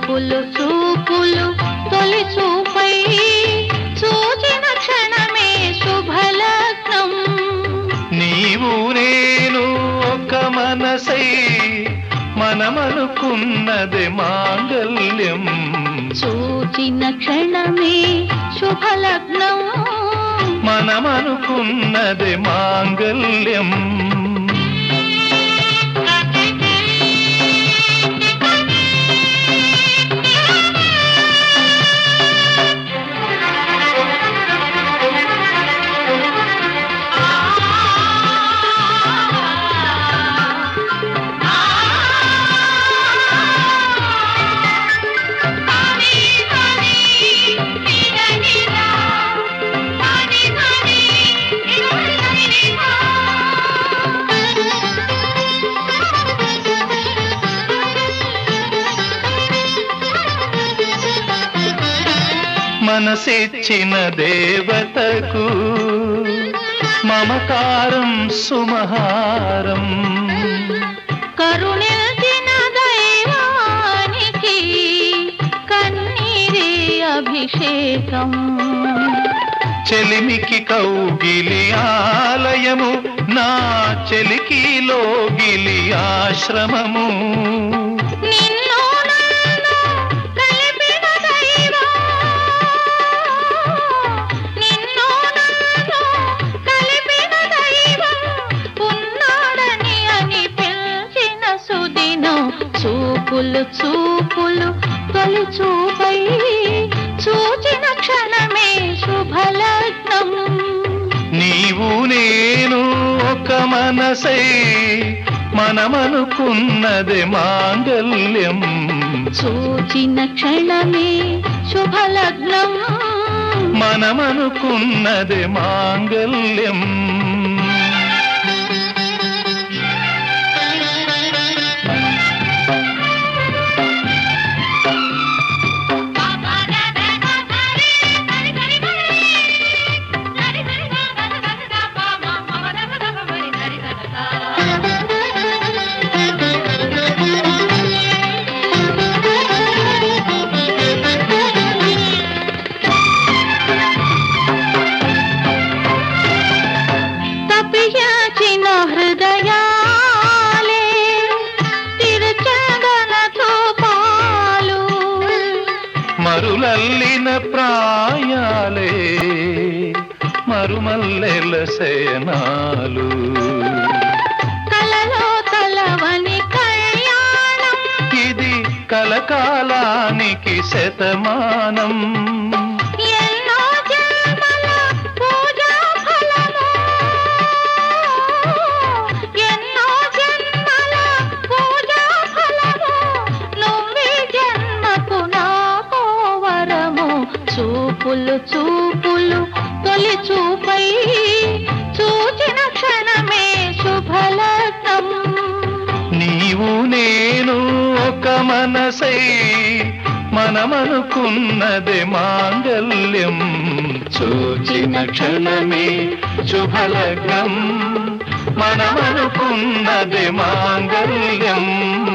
చూపులు చూపులు తొలి చూపై చూచిన క్షణమే శుభలగ్నం నీవు నేను ఒక మనసై మనమనుకున్నది మాంగల్యం చూచిన క్షణమే శుభలగ్నం మనమనుకున్నది మాంగల్యం మనసిచ్చిన దేవతకు మమకారం సుమహారం కరుణిల్చిన దైవానికి కన్నీరే అభిషేకం చెలిమికి కౌగిలి ఆలయము నా చెలికి లోగిలి ఆశ్రమము నిన్ను నన్ను కలిపిన దైవం నిన్ను నన్ను కలిపిన దైవం ఉన్నాడని అనిపించిన సుదినం చూపులు చూపులు తొలి చూపై చూచిన క్షణమే శుభలగ్నం నీవు నేను ఒక మనసై మనమనుకున్నది మాంగల్యం చూచిన క్షణమే శుభలగ్నం మనమనుకున్నది మాంగల్యం తపియాచిన హృదయాలే తిరుచగనతో పాలు మరులల్లిన ప్రాయాలే మరుమల్లెల సేనాలు కలలో తలవని కళ్యాణం ఇది కలకాలానికి శతమానం ఎన్నో జన్మల పూజా ఫలము ఎన్నో జన్మల పూజా ఫలము నువ్వే జన్మకు నాకో వరము చూపులు చూపులు తొలి చూపై చూచిన క్షణమే శుభలగ్నం నీవు నేను ఒక మనసై మనమనుకున్నది మాంగల్యం చూచిన క్షణమే శుభలగ్నం మనమనుకున్నది మాంగల్యం